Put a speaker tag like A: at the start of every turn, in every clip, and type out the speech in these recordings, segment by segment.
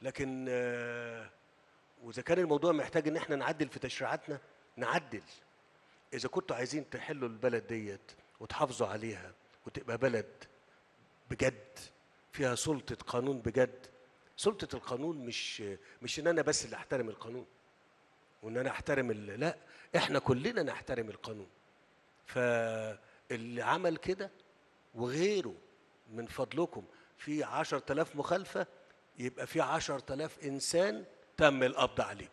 A: لكن آه، واذا كان الموضوع محتاج ان احنا نعدل في تشريعاتنا نعدل اذا كنتوا عايزين تحلوا البلد ديت وتحافظوا عليها وتبقى بلد بجد فيها سلطه قانون بجد سلطه القانون مش مش ان انا بس اللي احترم القانون وان انا احترم ال- لا احنا كلنا نحترم القانون فاللي عمل كده وغيره من فضلكم في عشر تلاف مخالفة يبقى في عشر تلاف إنسان تم القبض عليه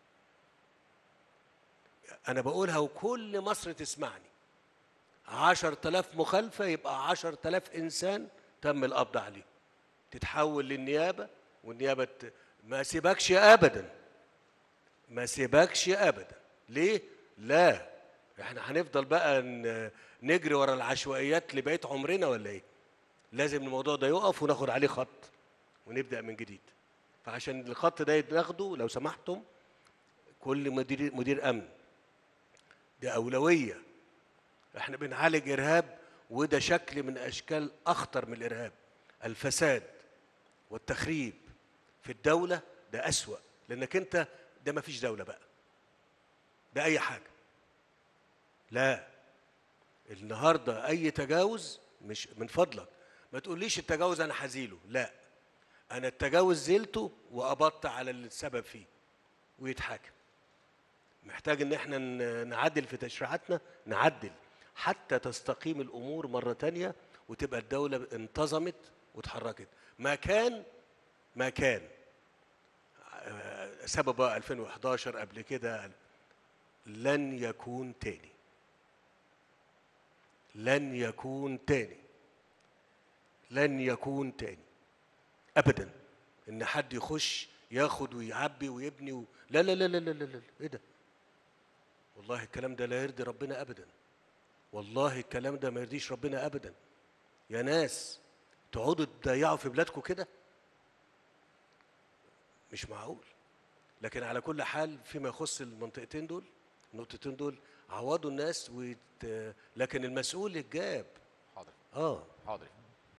A: أنا بقولها وكل مصر تسمعني عشر تلاف مخالفة يبقى عشر تلاف إنسان تم القبض عليه تتحول للنيابة والنيابة ت- ما سيبكش أبدا ما سيبكش أبدا ليه؟ لا احنا هنفضل بقى ن- نجري ورا العشوائيات لبقية عمرنا ولا ايه؟ لازم الموضوع ده يقف وناخد عليه خط ونبدا من جديد فعشان الخط ده يتاخده لو سمحتم كل مدير مدير امن دي اولويه احنا بنعالج ارهاب وده شكل من اشكال اخطر من الارهاب الفساد والتخريب في الدوله ده اسوا لانك انت ده ما فيش دوله بقى ده اي حاجه لا النهارده اي تجاوز مش من فضلك ما تقوليش التجاوز انا هزيله لا انا التجاوز زيلته وقبضت على السبب فيه ويتحاكم محتاج ان احنا ن- نعدل في تشريعاتنا نعدل حتى تستقيم الامور مره تانية وتبقى الدوله انتظمت واتحركت ما كان ما كان آه، سبب بقى 2011 قبل كده لن يكون تاني لن يكون تاني لن يكون تاني ابدا ان حد يخش ياخد ويعبي ويبني و... لا لا لا لا لا لا لا ايه ده والله الكلام ده لا يرضي ربنا ابدا والله الكلام ده ما يرضيش ربنا ابدا يا ناس تقعدوا تضيعوا في بلادكم كده مش معقول لكن على كل حال فيما يخص المنطقتين دول النقطتين دول عوضوا الناس ويت... لكن المسؤول يتجاب
B: حاضر
A: اه
B: حاضر